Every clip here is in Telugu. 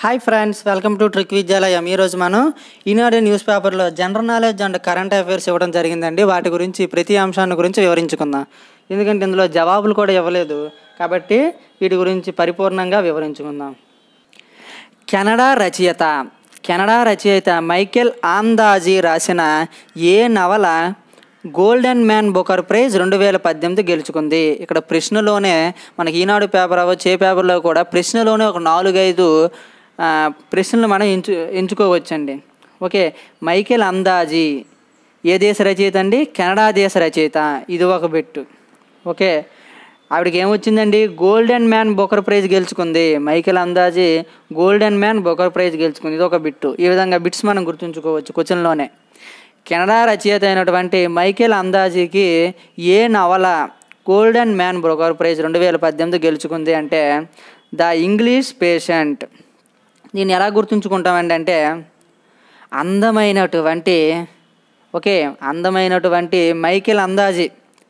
hi friends welcome to trick విద్యాలయం ఈరోజు మనం ఈనాడు న్యూస్ పేపర్లో general knowledge and current affairs ఇవ్వడం జరిగిందండి వాటి గురించి ప్రతి అంశాన్ని గురించి వివరించుకుందాం ఎందుకంటే ఇందులో జవాబులు కూడా ఇవ్వలేదు కాబట్టి వీటి గురించి పరిపూర్ణంగా వివరించుకుందాం కెనడా రచయిత కెనడా రచయిత మైకేల్ ఆందాజీ రాసిన ఏ నవల గోల్డెన్ మ్యాన్ బుకర్ ప్రైజ్ రెండు వేల పద్దెనిమిది గెలుచుకుంది ఇక్కడ ప్రశ్నలోనే మనకి ఈనాడు పేపర్ అవ్వచ్చు ఏ పేపర్లో కూడా ప్రశ్నలోనే ఒక నాలుగైదు ఆ, ప్రశ్నలు మనం ఎంచు ఎంచుకోవచ్చండి ఓకే మైకేల్ అందాజీ ఏ దేశ రచయిత అండి కెనడా దేశ రచయిత ఇది ఒక బెట్టు ఓకే ఆవిడకి ఏమొచ్చిందండి గోల్డెన్ మ్యాన్ బొకర్ ప్రైజ్ గెలుచుకుంది Michael Ondaatje golden man booker prize గెలుచుకుంది ఇది ఒక బిట్టు ఈ విధంగా బిట్స్ మనం గుర్తుంచుకోవచ్చు క్వశ్చన్లోనే కెనడా రచయిత అయినటువంటి మైకేల్ అందాజీకి ఏ నవల గోల్డెన్ మ్యాన్ బొకర్ ప్రైజ్ రెండు వేల పద్దెనిమిది గెలుచుకుంది అంటే ద ఇంగ్లీష్ పేషెంట్ దీన్ని ఎలా గుర్తుంచుకుంటామండి అంటే అందమైనటువంటి ఓకే అందమైనటువంటి మైకేల్ అందాజీ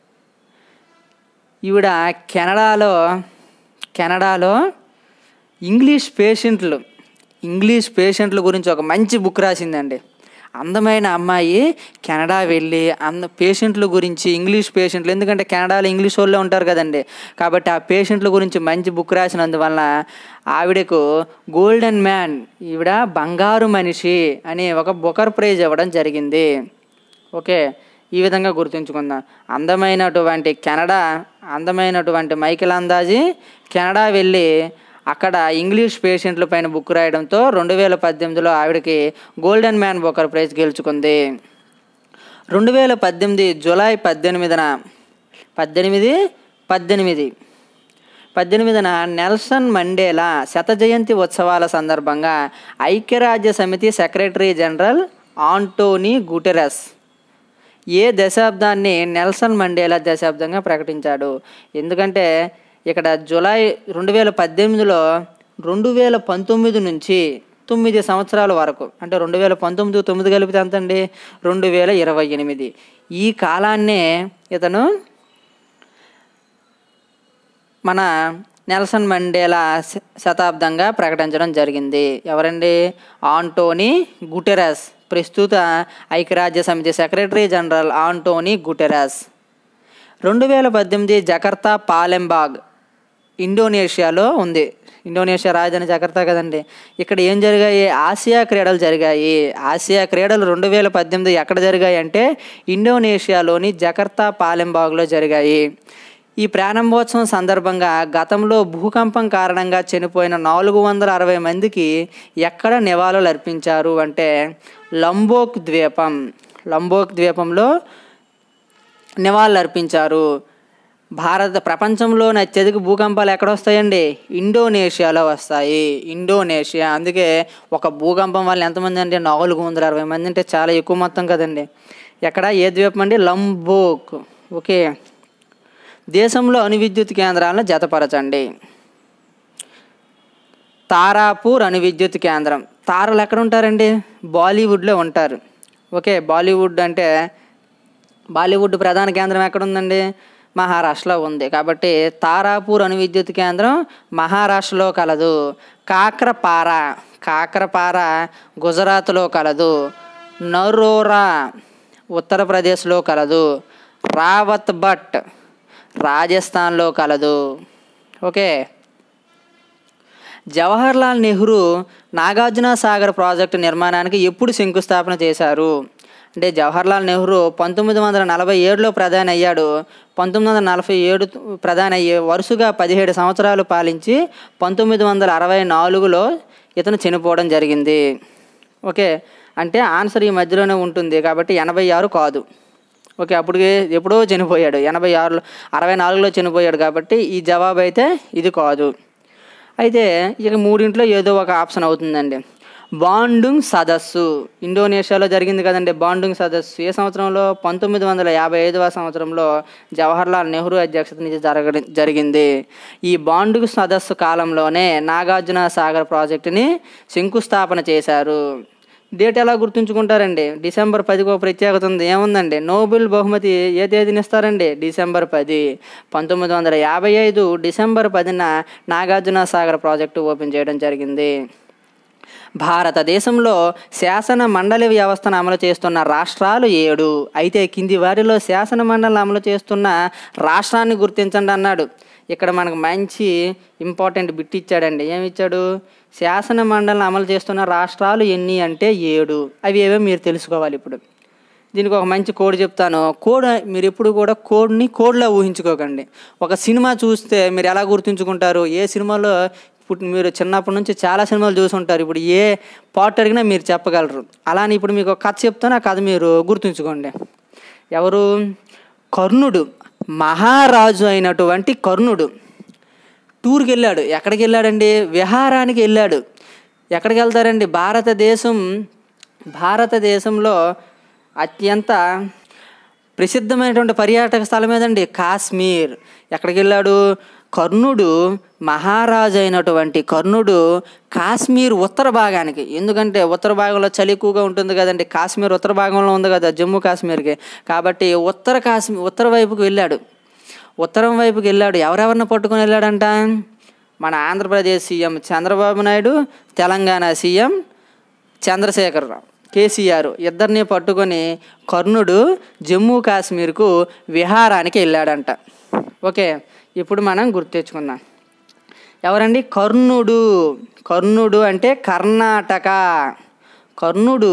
ఈవిడ కెనడాలో కెనడాలో ఇంగ్లీష్ పేషెంట్లు ఇంగ్లీష్ పేషెంట్ల గురించి ఒక మంచి బుక్ రాసిందండి అందమైన అమ్మాయి కెనడా వెళ్ళి అంద పేషెంట్ల గురించి ఇంగ్లీష్ పేషెంట్లు ఎందుకంటే కెనడాలో ఇంగ్లీష్ వాళ్ళే ఉంటారు కదండి కాబట్టి ఆ పేషెంట్ల గురించి మంచి బుక్ రాసినందువల్ల ఆవిడకు గోల్డెన్ మ్యాన్ ఈవిడ బంగారు మనిషి అని ఒక బుకర్ ప్రైజ్ ఇవ్వడం జరిగింది ఓకే ఈ విధంగా గుర్తుంచుకుందాం అందమైనటువంటి కెనడా అందమైనటువంటి మైకేల్ అందాజీ కెనడా వెళ్ళి అక్కడ ఇంగ్లీష్ పేషెంట్ల పైన బుక్ రాయడంతో రెండు వేల పద్దెనిమిదిలో ఆవిడకి గోల్డెన్ మ్యాన్ బుకర్ ప్రైజ్ గెలుచుకుంది రెండు వేల పద్దెనిమిది జూలై పద్దెనిమిదిన పద్దెనిమిది పద్దెనిమిది పద్దెనిమిదిన నెల్సన్ మండేలా శత జయంతి ఉత్సవాల సందర్భంగా ఐక్యరాజ్య సమితి సెక్రటరీ జనరల్ ఆంటోనీ గుటెరస్ ఏ దశాబ్దాన్ని నెల్సన్ మండేలా దశాబ్దంగా ప్రకటించాడు ఎందుకంటే ఇక్కడ జూలై రెండు వేల పద్దెనిమిదిలో రెండు వేల పంతొమ్మిది నుంచి తొమ్మిది సంవత్సరాల వరకు అంటే రెండు వేల పంతొమ్మిది తొమ్మిది కలిపితే ఎంత అండి రెండు వేల ఇరవై ఎనిమిది ఈ కాలాన్నే ఇతను మన నెల్సన్ మండేలా శ- శతాబ్దంగా ప్రకటించడం జరిగింది ఎవరండి ఆంటోనీ గుటెరస్ ప్రస్తుత ఐక్యరాజ్య సమితి సెక్రటరీ జనరల్ ఆంటోనీ గుటెరస్ రెండు వేల పద్దెనిమిది జకర్తా పాలెంబాగ్ ఇండోనేషియాలో ఉంది ఇండోనేషియా రాజధాని జకర్తా కదండి ఇక్కడ ఏం జరిగాయి ఆసియా క్రీడలు జరిగాయి ఆసియా క్రీడలు రెండు వేల పద్దెనిమిది ఎక్కడ జరిగాయి అంటే ఇండోనేషియాలోని జకర్తా పాలెంబాగ్లో జరిగాయి ఈ ప్రారంభోత్సవం సందర్భంగా గతంలో భూకంపం కారణంగా చనిపోయిన నాలుగు వందల అరవై మందికి ఎక్కడ నివాళులు అర్పించారు అంటే లంబోక్ ద్వీపం లంబోక్ ద్వీపంలో నివాళులు అర్పించారు భారత ప్రపంచంలోని అత్యధిక భూకంపాలు ఎక్కడ వస్తాయండి ఇండోనేషియాలో వస్తాయి ఇండోనేషియా అందుకే ఒక భూకంపం వల్ల ఎంతమంది అంటే నాలుగు వందల అరవై మంది అంటే చాలా ఎక్కువ మొత్తం కదండి ఎక్కడ ఏ ద్వీపం అండి లంబోక్ ఓకే దేశంలో అణు విద్యుత్ కేంద్రాలను జతపరచండి తారాపూర్ అణు విద్యుత్ కేంద్రం తారలు ఎక్కడ ఉంటారండి బాలీవుడ్లో ఉంటారు ఓకే బాలీవుడ్ అంటే బాలీవుడ్ ప్రధాన కేంద్రం ఎక్కడ ఉందండి మహారాష్ట్రలో ఉంది కాబట్టి తారాపూర్ అణు విద్యుత్ కేంద్రం మహారాష్ట్రలో కలదు కాక్రపార కాక్రపార గుజరాత్లో కలదు నరోరా ఉత్తరప్రదేశ్లో కలదు రావత్ భట్ రాజస్థాన్లో కలదు ఓకే జవహర్లాల్ నెహ్రూ నాగార్జున సాగర్ ప్రాజెక్టు నిర్మాణానికి ఎప్పుడు శంకుస్థాపన చేశారు అంటే జవహర్లాల్ నెహ్రూ పంతొమ్మిది వందల నలభై ఏడులో ప్రధాని అయ్యాడు పంతొమ్మిది వందల నలభై ఏడు ప్రధాని అయ్యి వరుసగా పదిహేడు సంవత్సరాలు పాలించి పంతొమ్మిది వందల అరవై నాలుగులో ఇతను చనిపోవడం జరిగింది ఓకే అంటే ఆన్సర్ ఈ మధ్యలోనే ఉంటుంది కాబట్టి ఎనభై ఆరు కాదు ఓకే అప్పటికి ఎప్పుడో చనిపోయాడు ఎనభై ఆరులో అరవై నాలుగులో చనిపోయాడు కాబట్టి ఈ జవాబు అయితే ఇది కాదు అయితే ఇక మూడింట్లో ఏదో ఒక ఆప్షన్ అవుతుందండి బాండుంగ్ సదస్సు ఇండోనేషియాలో జరిగింది కదండి బాండుంగ్ సదస్సు ఏ సంవత్సరంలో పంతొమ్మిది వందల యాభై ఐదవ సంవత్సరంలో జవహర్లాల్ నెహ్రూ అధ్యక్షత నుంచి జరగ జరిగింది ఈ బాండుంగ్ సదస్సు కాలంలోనే నాగార్జున సాగర్ ప్రాజెక్టుని శంకుస్థాపన చేశారు డేట్ ఎలా గుర్తుంచుకుంటారండి డిసెంబర్ పదికి ఒక ప్రత్యేకత ఉంది ఏముందండి నోబెల్ బహుమతి ఏ తేదీని ఇస్తారండి డిసెంబర్ పది పంతొమ్మిది వందల యాభై ఐదు డిసెంబర్ పదిన నాగార్జున సాగర్ ప్రాజెక్టు ఓపెన్ చేయడం జరిగింది భారతదేశంలో శాసన మండలి వ్యవస్థను అమలు చేస్తున్న రాష్ట్రాలు ఏడు అయితే కింది వారిలో శాసన మండలి అమలు చేస్తున్న రాష్ట్రాన్ని గుర్తించండి అన్నాడు ఇక్కడ మనకు మంచి ఇంపార్టెంట్ బిట్ ఇచ్చాడండి ఏమి ఇచ్చాడు శాసన మండలిని అమలు చేస్తున్న రాష్ట్రాలు ఎన్ని అంటే ఏడు అవి ఏవో మీరు తెలుసుకోవాలి ఇప్పుడు దీనికి ఒక మంచి కోడ్ చెప్తాను కోడ్ మీరు ఎప్పుడు కూడా కోడ్ని కోడ్లో ఊహించుకోకండి ఒక సినిమా చూస్తే మీరు ఎలా గుర్తుంచుకుంటారు ఏ సినిమాలో ఇప్పుడు మీరు చిన్నప్పటి నుంచి చాలా సినిమాలు చూసి ఉంటారు ఇప్పుడు ఏ పాట అడిగినా మీరు చెప్పగలరు అలానే ఇప్పుడు మీకు ఒక కథ చెప్తాను ఆ కథ మీరు గుర్తుంచుకోండి ఎవరు కర్ణుడు మహారాజు అయినటువంటి కర్ణుడు టూర్కి వెళ్ళాడు ఎక్కడికి వెళ్ళాడండి విహారానికి వెళ్ళాడు ఎక్కడికి వెళ్తారండి భారతదేశం భారతదేశంలో అత్యంత ప్రసిద్ధమైనటువంటి పర్యాటక స్థలం ఏదండి కాశ్మీర్ ఎక్కడికి వెళ్ళాడు కర్ణుడు మహారాజు అయినటువంటి కర్ణుడు కాశ్మీర్ ఉత్తర భాగానికి ఎందుకంటే ఉత్తర భాగంలో చలి ఎక్కువగా ఉంటుంది కదండి కాశ్మీర్ ఉత్తర భాగంలో ఉంది కదా జమ్మూ కాశ్మీర్కి కాబట్టి ఉత్తర కాశ్మీర్ ఉత్తర వైపుకి వెళ్ళాడు ఉత్తరం వైపుకి వెళ్ళాడు ఎవరెవరిని పట్టుకొని వెళ్ళాడంట మన ఆంధ్రప్రదేశ్ సీఎం చంద్రబాబు నాయుడు తెలంగాణ సీఎం చంద్రశేఖరరావు కేసీఆర్ ఇద్దరిని పట్టుకొని కర్ణుడు జమ్మూ కాశ్మీర్కు విహారానికి వెళ్ళాడంట ఓకే ఇప్పుడు మనం గుర్తెచ్చుకుందాం ఎవరండి కర్ణుడు కర్ణుడు అంటే కర్ణాటక కర్ణుడు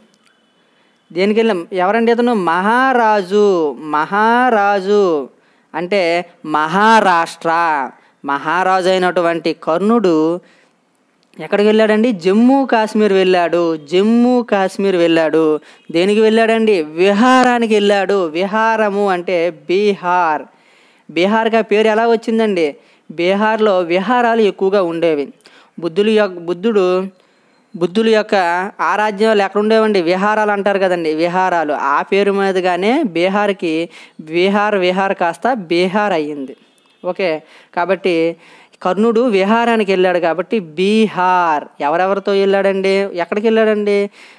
దేనికి వెళ్ళాం ఎవరండి ఇతను మహారాజు మహారాజు అంటే మహారాష్ట్ర మహారాజు అయినటువంటి కర్ణుడు ఎక్కడికి వెళ్ళాడండి జమ్మూ కాశ్మీర్ వెళ్ళాడు జమ్మూ కాశ్మీర్ వెళ్ళాడు దేనికి వెళ్ళాడండి విహారానికి వెళ్ళాడు విహారము అంటే బీహార్ బీహార్కి ఆ పేరు ఎలా వచ్చిందండి బీహార్లో విహారాలు ఎక్కువగా ఉండేవి బుద్ధులు యొక్క బుద్ధుడు బుద్ధుల యొక్క ఆరాధ్యాలు ఎక్కడ ఉండేవండి విహారాలు అంటారు కదండి విహారాలు ఆ పేరు మీదుగానే బీహార్కి బీహార్ విహార్ కాస్త బీహార్ అయ్యింది ఓకే కాబట్టి కర్ణుడు విహారానికి వెళ్ళాడు కాబట్టి బీహార్ ఎవరెవరితో వెళ్ళాడండి ఎక్కడికి వెళ్ళాడండి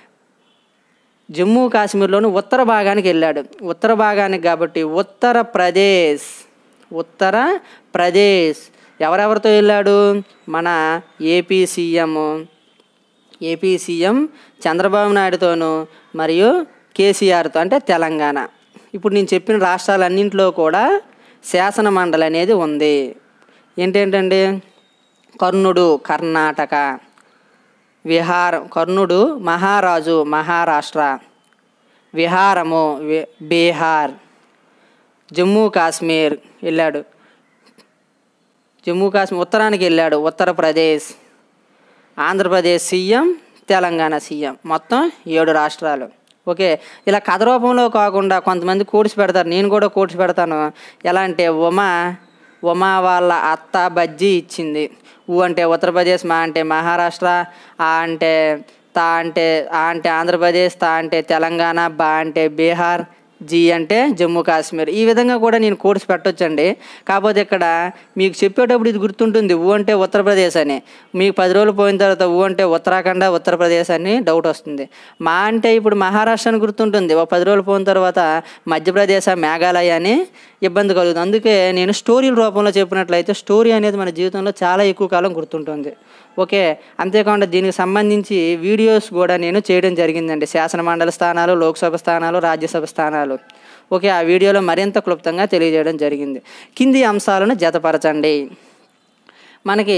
జమ్మూ కాశ్మీర్లోని ఉత్తర భాగానికి వెళ్ళాడు ఉత్తర భాగానికి కాబట్టి ఉత్తరప్రదేశ్ ఉత్తర ప్రదేశ్ ఎవరెవరితో వెళ్ళాడు మన AP CM AP CM Chandrababu నాయుడుతోనూ మరియు కేసీఆర్తో అంటే తెలంగాణ ఇప్పుడు నేను చెప్పిన రాష్ట్రాలన్నింటిలో కూడా శాసన మండలి అనేది ఉంది ఏంటేంటండి కర్ణుడు కర్ణాటక విహారం కర్ణుడు మహారాజు మహారాష్ట్ర విహారము వి- బీహార్ జమ్మూ కాశ్మీర్ వెళ్ళాడు జమ్మూ కాశ్మీర్ ఉత్తరానికి వెళ్ళాడు ఉత్తరప్రదేశ్ ఆంధ్రప్రదేశ్ సీఎం తెలంగాణ సీఎం మొత్తం ఏడు రాష్ట్రాలు ఓకే ఇలా కథ రూపంలో కాకుండా కొంతమంది కోడ్స్ పెడతారు నేను కూడా కోడ్స్ పెడతాను ఎలా అంటే ఉమా ఉమా వాళ్ళ అత్త బజ్జీ ఇచ్చింది ఊ అంటే ఉత్తరప్రదేశ్ మా అంటే మహారాష్ట్ర ఆ అంటే తా అంటే ఆ అంటే ఆంధ్రప్రదేశ్ తా అంటే తెలంగాణ బా అంటే బీహార్ జీ అంటే జమ్మూ కాశ్మీర్ ఈ విధంగా కూడా నేను కోర్స్ పెట్టొచ్చండి కాకపోతే ఇక్కడ మీకు చెప్పేటప్పుడు ఇది గుర్తుంటుంది ఊ అంటే ఉత్తరప్రదేశ్ అని మీకు పది రోజులు పోయిన తర్వాత ఊ అంటే ఉత్తరాఖండ ఉత్తరప్రదేశ్ అని డౌట్ వస్తుంది మా అంటే ఇప్పుడు మహారాష్ట్ర అని గుర్తుంటుంది ఒక పది రోజులు పోయిన తర్వాత మధ్యప్రదేశ్ మేఘాలయ అని ఇబ్బంది కలుగుతుంది అందుకే నేను స్టోరీల రూపంలో చెప్పినట్లయితే స్టోరీ అనేది మన జీవితంలో చాలా ఎక్కువ కాలం గుర్తుంటుంది ఓకే అంతేకాకుండా దీనికి సంబంధించి వీడియోస్ కూడా నేను చేయడం జరిగిందండి శాసన మండలి స్థానాలు లోక్సభ స్థానాలు రాజ్యసభ స్థానాలు ఓకే ఆ వీడియోలో మరింత క్లుప్తంగా తెలియజేయడం జరిగింది కింది అంశాలను జతపరచండి మనకి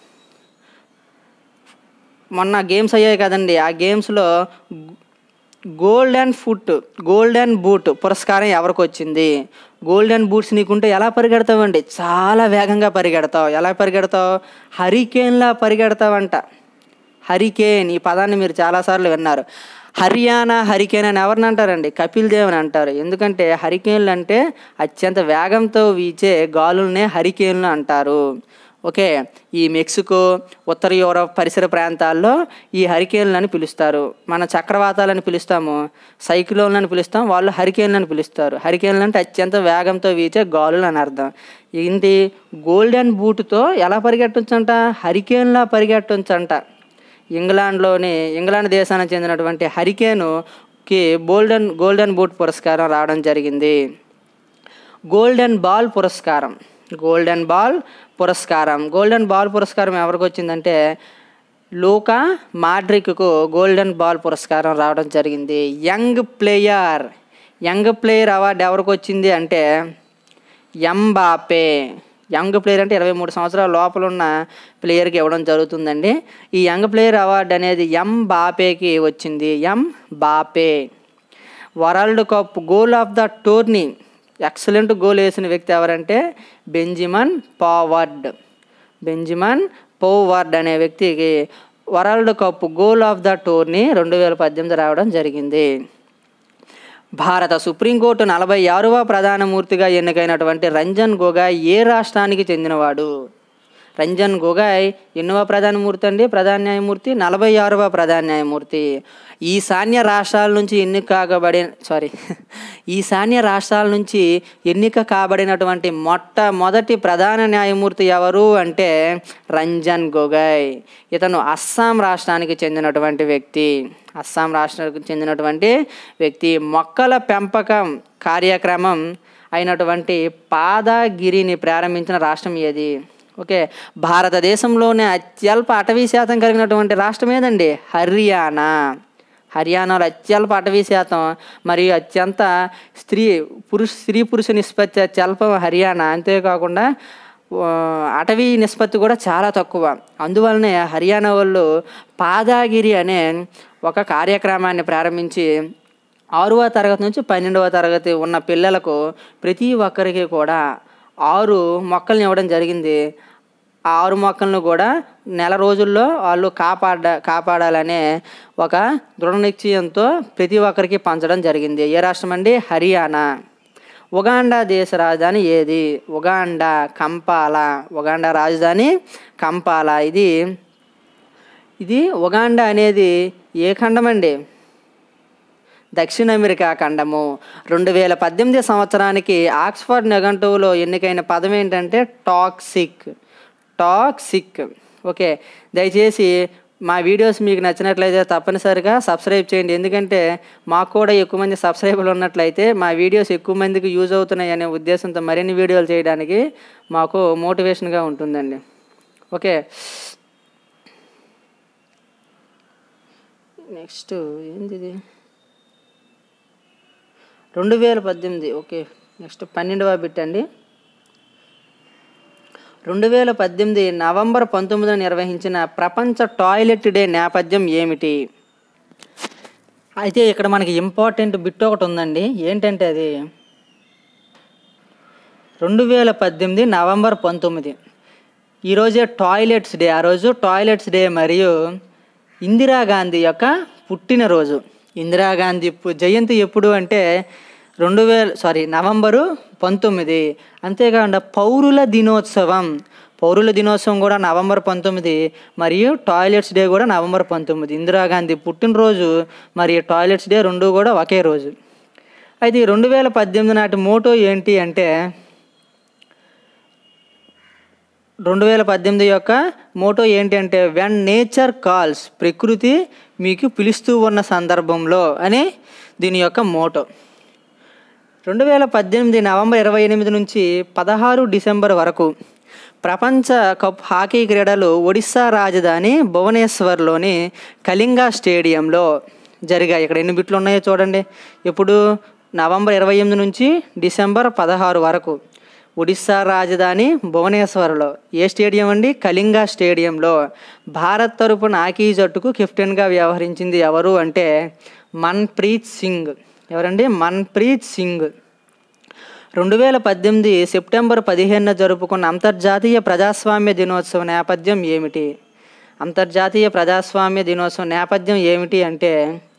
మొన్న గేమ్స్ అయ్యాయి కదండి ఆ గేమ్స్లో గోల్డెన్ ఫుట్ గోల్డెన్ బూట్ పురస్కారం ఎవరికి వచ్చింది గోల్డెన్ బూట్స్ నీకుంటే ఎలా పరిగెడతావండి చాలా వేగంగా పరిగెడతావు ఎలా పరిగెడతావు హరికేన్లా పరిగెడతావంట హరికేన్ ఈ పదాన్ని మీరు చాలాసార్లు విన్నారు హర్యానా హరికేన్ అని ఎవరిని అంటారండి కపిల్ దేవ్ అని అంటారు ఎందుకంటే హరికేన్లు అంటే అత్యంత వేగంతో వీచే గాలుల్నే హరికేన్లు అంటారు ఓకే ఈ మెక్సికో ఉత్తర యూరప్ పరిసర ప్రాంతాల్లో ఈ హరికేన్లని పిలుస్తారు మన చక్రవాతాలని పిలుస్తాము సైక్లోన్లని పిలుస్తాం వాళ్ళు హరికేన్లని పిలుస్తారు హరికేన్లు అంటే అత్యంత వేగంతో వీచే గాలులు అని అర్థం ఏంటి గోల్డెన్ బూట్తో ఎలా పరిగెట్టొచ్చంట హరికేన్లా పరిగెట్టొచ్చంట ఇంగ్లాండ్లోని ఇంగ్లాండ్ దేశానికి చెందినటువంటి హరికేనుకి గోల్డెన్ గోల్డెన్ బూట్ పురస్కారం రావడం జరిగింది గోల్డెన్ బాల్ పురస్కారం గోల్డెన్ బాల్ పురస్కారం గోల్డెన్ బాల్ పురస్కారం ఎవరికి వచ్చిందంటే లూకా మాడ్రిక్కు గోల్డెన్ బాల్ పురస్కారం రావడం జరిగింది young player young player award ఎవరికి వచ్చింది అంటే ఎంబాపే యంగ్ ప్లేయర్ అంటే ఇరవై మూడు సంవత్సరాల లోపల ఉన్న ప్లేయర్కి ఇవ్వడం జరుగుతుందండి ఈ యంగ్ ప్లేయర్ అవార్డు అనేది ఎం బాపేకి వచ్చింది Mbappe world cup goal of the tourney excellent goal వేసిన వ్యక్తి ఎవరంటే బెంజిమన్ పావర్డ్ బెంజిమన్ పోవర్డ్ అనే వ్యక్తికి world cup goal of the tourney రెండు వేల పద్దెనిమిది రావడం జరిగింది భారత సుప్రీంకోర్టు నలభై ఆరవ ప్రధానమూర్తిగా ఎన్నికైనటువంటి రంజన్ గొగాయ్ ఏ రాష్ట్రానికి చెందినవాడు రంజన్ గొగాయ్ ఎన్నవ ప్రధానమూర్తి అండి ప్రధాన న్యాయమూర్తి నలభై ఆరవ ప్రధాన న్యాయమూర్తి ఈశాన్య రాష్ట్రాల నుంచి ఎన్నిక కాగబడి సారీ ఈశాన్య రాష్ట్రాల నుంచి ఎన్నిక కాబడినటువంటి మొట్టమొదటి ప్రధాన న్యాయమూర్తి ఎవరు అంటే రంజన్ గొగాయ్ ఇతను అస్సాం రాష్ట్రానికి చెందినటువంటి వ్యక్తి అస్సాం రాష్ట్రానికి చెందినటువంటి వ్యక్తి మొక్కల పెంపకం కార్యక్రమం అయినటువంటి పాదగిరిని ప్రారంభించిన రాష్ట్రం ఏది ఓకే భారతదేశంలోనే అత్యల్ప అటవీ శాతం కలిగినటువంటి రాష్ట్రం ఏదండి హర్యానా హర్యానాలో అత్యల్ప అటవీ శాతం మరియు అత్యంత స్త్రీ పురుష స్త్రీ పురుష నిష్పత్తి అత్యల్పం హర్యానా అంతేకాకుండా ఆ, అటవీ నిష్పత్తి కూడా చాలా తక్కువ అందువలనే హర్యానా వాళ్ళు పాదాగిరి అనే ఒక కార్యక్రమాన్ని ప్రారంభించి ఆరవ తరగతి నుంచి పన్నెండవ తరగతి ఉన్న పిల్లలకు ప్రతి ఒక్కరికి కూడా ఆరు మొక్కల్ని ఇవ్వడం జరిగింది ఆ ఆరు మొక్కలను కూడా నెల రోజుల్లో వాళ్ళు కాపాడ కాపాడాలనే ఒక దృఢ నిశ్చయంతో ప్రతి ఒక్కరికి పంచడం జరిగింది ఏ రాష్ట్రం అండి హర్యానా ఉగాండా దేశ రాజధాని ఏది ఉగాండా కంపాల ఉగాండా రాజధాని కంపాల ఇది ఇది ఉగాండా అనేది ఏ ఖండం అండి దక్షిణ అమెరికా ఖండము రెండు వేల పద్దెనిమిది సంవత్సరానికి ఆక్స్ఫర్డ్ నిఘంటువులో ఎన్నికైన పదం ఏంటంటే టాక్సిక్ టాక్సిక్ ఓకే దయచేసి మా వీడియోస్ మీకు నచ్చినట్లయితే తప్పనిసరిగా సబ్స్క్రైబ్ చేయండి ఎందుకంటే మాకు కూడా ఎక్కువ మంది సబ్స్క్రైబర్లు ఉన్నట్లయితే మా వీడియోస్ ఎక్కువ మందికి యూజ్ అవుతున్నాయి అనే ఉద్దేశంతో మరిన్ని వీడియోలు చేయడానికి మాకు మోటివేషన్గా ఉంటుందండి ఓకే నెక్స్ట్ ఏంది ఇది రెండు వేల పద్దెనిమిది ఓకే నెక్స్ట్ పన్నెండవ బిట్ అండి రెండు వేల పద్దెనిమిది నవంబర్ పంతొమ్మిదిన నిర్వహించిన ప్రపంచ టాయిలెట్ డే నేపథ్యం ఏమిటి అయితే ఇక్కడ మనకి ఇంపార్టెంట్ బిట్ ఒకటి ఉందండి ఏంటంటే అది రెండు వేల పద్దెనిమిది నవంబర్ పంతొమ్మిది ఈరోజే టాయిలెట్స్ డే ఆ రోజు టాయిలెట్స్ డే మరియు ఇందిరాగాంధీ యొక్క పుట్టినరోజు ఇందిరాగాంధీ పు- జయంతి ఎప్పుడు అంటే రెండు వేల సారీ నవంబరు పంతొమ్మిది అంతేకాకుండా పౌరుల దినోత్సవం పౌరుల దినోత్సవం కూడా నవంబర్ పంతొమ్మిది మరియు టాయిలెట్స్ డే కూడా నవంబర్ పంతొమ్మిది ఇందిరాగాంధీ పుట్టినరోజు మరియు టాయిలెట్స్ డే రెండు కూడా ఒకే రోజు అయితే ఈ రెండు వేల పద్దెనిమిది నాటి మోటో ఏంటి అంటే రెండు వేల పద్దెనిమిది యొక్క మోటో ఏంటి అంటే వెన్ నేచర్ కాల్స్ ప్రకృతి మీకు పిలుస్తూ ఉన్న సందర్భంలో అని దీని యొక్క మోటో రెండు వేల పద్దెనిమిది నవంబర్ ఇరవై ఎనిమిది నుంచి పదహారు డిసెంబర్ వరకు ప్రపంచ కప్ హాకీ క్రీడలు ఒడిశా రాజధాని భువనేశ్వర్లోని కళింగ స్టేడియంలో జరిగాయి ఇక్కడ ఎన్ని బిట్లు ఉన్నాయో చూడండి ఇప్పుడు నవంబర్ ఇరవై ఎనిమిది నుంచి డిసెంబర్ పదహారు వరకు ఒడిశా రాజధాని భువనేశ్వర్లో ఏ స్టేడియం అండి కళింగ స్టేడియంలో భారత్ తరపున హాకీ జట్టుకు కెప్టెన్గా వ్యవహరించింది ఎవరు అంటే మన్ప్రీత్ సింగ్ ఎవరండి మన్ప్రీత్ సింగ్ రెండు వేల పద్దెనిమిది సెప్టెంబర్ పదిహేనున జరుపుకున్న అంతర్జాతీయ ప్రజాస్వామ్య దినోత్సవం నేపథ్యం ఏమిటి అంతర్జాతీయ ప్రజాస్వామ్య దినోత్సవం నేపథ్యం ఏమిటి అంటే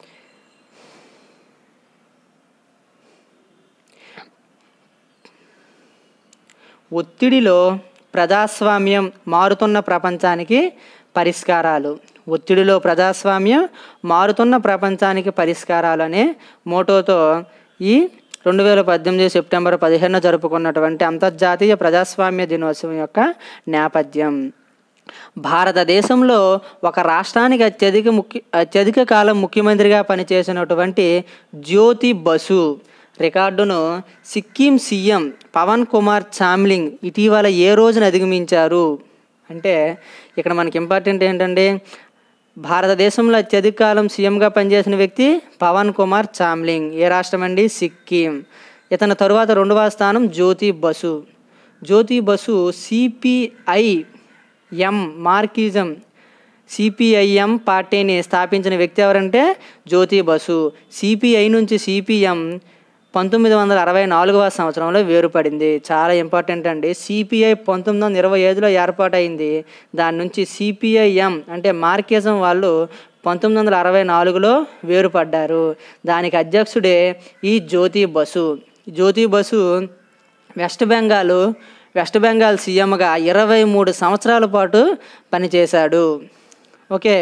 ఒత్తిడిలో ప్రజాస్వామ్యం మారుతున్న ప్రపంచానికి పరిష్కారాలు ఒత్తిడిలో ప్రజాస్వామ్యం మారుతున్న ప్రపంచానికి పరిష్కారాలు అనే మోటోతో ఈ రెండు వేల పద్దెనిమిది సెప్టెంబర్ పదిహేను జరుపుకున్నటువంటి అంతర్జాతీయ ప్రజాస్వామ్య దినోత్సవం యొక్క నేపథ్యం భారతదేశంలో ఒక రాష్ట్రానికి అత్యధిక ముఖ్య అత్యధిక కాలం ముఖ్యమంత్రిగా పనిచేసినటువంటి జ్యోతి బసు రికార్డును సిక్కిం సీఎం పవన్ కుమార్ చామ్లింగ్ ఇటీవల ఏ రోజున అధిగమించారు అంటే ఇక్కడ మనకి ఇంపార్టెంట్ ఏంటంటే భారతదేశంలో అత్యధిక కాలం సీఎంగా పనిచేసిన వ్యక్తి పవన్ కుమార్ చామ్లింగ్ ఏ రాష్ట్రం అండి సిక్కిం ఇతని తరువాత రెండవ స్థానం Jyoti Basu Jyoti Basu CPI M Marxism CPI M పార్టీని స్థాపించిన వ్యక్తి ఎవరంటే జ్యోతి బసు సిపిఐ నుంచి సిపిఎం పంతొమ్మిది వందల అరవై నాలుగవ సంవత్సరంలో వేరుపడింది చాలా ఇంపార్టెంట్ అండి సిపిఐ పంతొమ్మిది వందల ఇరవై ఐదులో ఏర్పాటైంది దాని నుంచి సిపిఐఎం అంటే మార్కిజం వాళ్ళు పంతొమ్మిది వందల అరవై నాలుగులో వేరుపడ్డారు దానికి అధ్యక్షుడే ఈ జ్యోతి బసు జ్యోతి బసు వెస్ట్ బెంగాల్ వెస్ట్ బెంగాల్ సీఎంగా ఇరవై మూడు సంవత్సరాల పాటు పనిచేశాడు ఓకే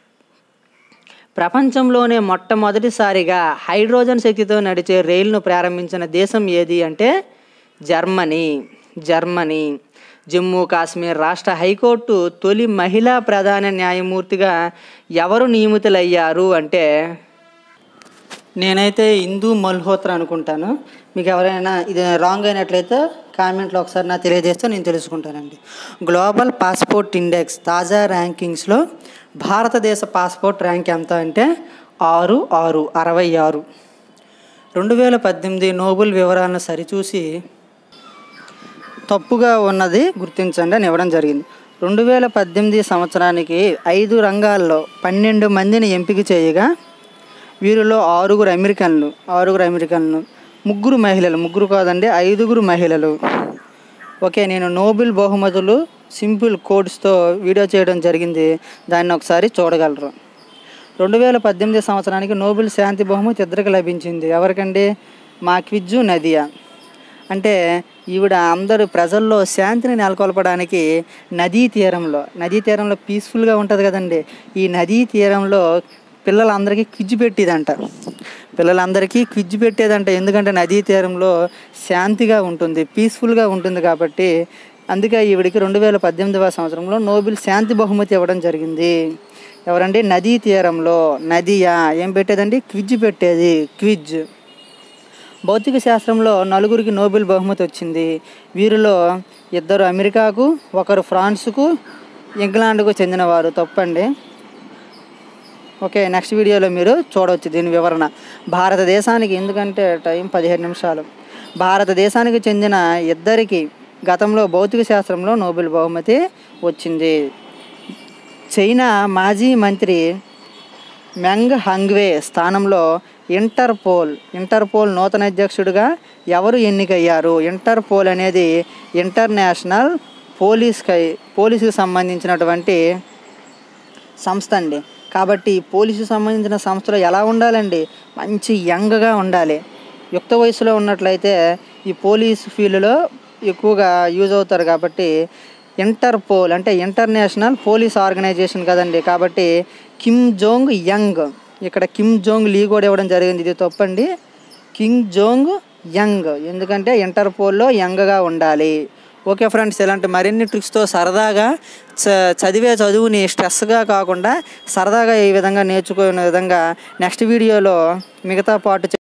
ప్రపంచంలోనే మొట్టమొదటిసారిగా హైడ్రోజన్ శక్తితో నడిచే రైలును ప్రారంభించిన దేశం ఏది అంటే జర్మనీ జర్మనీ జమ్మూ కాశ్మీర్ రాష్ట్ర హైకోర్టు తొలి మహిళా ప్రధాన న్యాయమూర్తిగా ఎవరు నియమితులయ్యారు అంటే నేనైతే హిందూ మల్హోత్రా అనుకుంటాను మీకు ఎవరైనా ఇది రాంగ్ అయినట్లయితే కామెంట్లో ఒకసారి నాకు తెలియజేస్తే నేను తెలుసుకుంటానండి గ్లోబల్ పాస్పోర్ట్ ఇండెక్స్ తాజా ర్యాంకింగ్స్లో భారతదేశ పాస్పోర్ట్ ర్యాంక్ ఎంత అంటే ఆరు ఆరు అరవై ఆరు రెండు వేల పద్దెనిమిది నోబుల్ వివరాలను సరిచూసి తప్పుగా ఉన్నది గుర్తించండి అని ఇవ్వడం జరిగింది రెండు వేల పద్దెనిమిది సంవత్సరానికి ఐదు రంగాల్లో పన్నెండు మందిని ఎంపిక చేయగా వీరిలో ఆరుగురు అమెరికన్లు ఆరుగురు అమెరికన్లు ముగ్గురు మహిళలు ముగ్గురు కాదండి ఐదుగురు మహిళలు ఓకే నేను నోబెల్ బహుమతులు సింపుల్ కోడ్స్తో వీడియో చేయడం జరిగింది దాన్ని ఒకసారి చూడగలరు రెండు వేల పద్దెనిమిది సంవత్సరానికి నోబెల్ శాంతి బహుమతి ఇద్దరికి లభించింది ఎవరికండి మా క్విజ్జు నదియా అంటే ఈవిడ అందరూ ప్రజల్లో శాంతిని నెలకొల్పడానికి నదీ తీరంలో నదీ తీరంలో పీస్ఫుల్గా ఉంటుంది కదండి ఈ నదీ తీరంలో పిల్లలందరికీ క్విజ్ పెట్టేదంట పిల్లలందరికీ క్విజ్ పెట్టేదంట ఎందుకంటే నదీ తీరంలో శాంతిగా ఉంటుంది పీస్ఫుల్గా ఉంటుంది కాబట్టి అందుకే ఈవిడికి రెండు వేల పద్దెనిమిదవ సంవత్సరంలో నోబెల్ శాంతి బహుమతి ఇవ్వడం జరిగింది ఎవరండి నదీ తీరంలో నదియా ఏం పెట్టేదండి క్విజ్ పెట్టేది క్విజ్ భౌతిక శాస్త్రంలో నలుగురికి నోబెల్ బహుమతి వచ్చింది వీరిలో ఇద్దరు అమెరికాకు ఒకరు ఫ్రాన్స్కు ఇంగ్లాండ్కు చెందినవారు తప్పండి ఓకే నెక్స్ట్ వీడియోలో మీరు చూడవచ్చు దీని వివరణ భారతదేశానికి ఎందుకంటే టైం పదిహేడు నిమిషాలు భారతదేశానికి చెందిన ఇద్దరికి గతంలో భౌతిక శాస్త్రంలో నోబెల్ బహుమతి వచ్చింది చైనా మాజీ మంత్రి మెంగ్ హంగ్వే స్థానంలో ఇంటర్పోల్ ఇంటర్పోల్ నూతన అధ్యక్షుడిగా ఎవరు ఎన్నికయ్యారు ఇంటర్పోల్ అనేది ఇంటర్నేషనల్ పోలీస్కై పోలీసుకు సంబంధించినటువంటి సంస్థ అండి కాబట్టి పోలీసు సంబంధించిన సంస్థలో ఎలా ఉండాలండి మంచి యంగ్గా ఉండాలి యుక్త వయసులో ఉన్నట్లయితే ఈ పోలీస్ ఫీల్డ్లో ఎక్కువగా యూజ్ అవుతారు కాబట్టి ఇంటర్పోల్ అంటే ఇంటర్నేషనల్ పోలీస్ ఆర్గనైజేషన్ కదండి కాబట్టి కిమ్ జోంగ్ యంగ్ ఇక్కడ కిమ్ జోంగ్ లీ కూడా ఇవ్వడం జరిగింది ఇది తప్పండి కింగ్ జోంగ్ యంగ్ ఎందుకంటే ఇంటర్పోల్లో యంగ్గా ఉండాలి ఓకే ఫ్రెండ్స్ ఇలాంటి మరిన్ని ట్రిక్స్తో సరదాగా చ చదివే చదువుని స్ట్రెస్గా కాకుండా సరదాగా ఈ విధంగా నేర్చుకునే విధంగా నెక్స్ట్ వీడియోలో మిగతా పార్ట్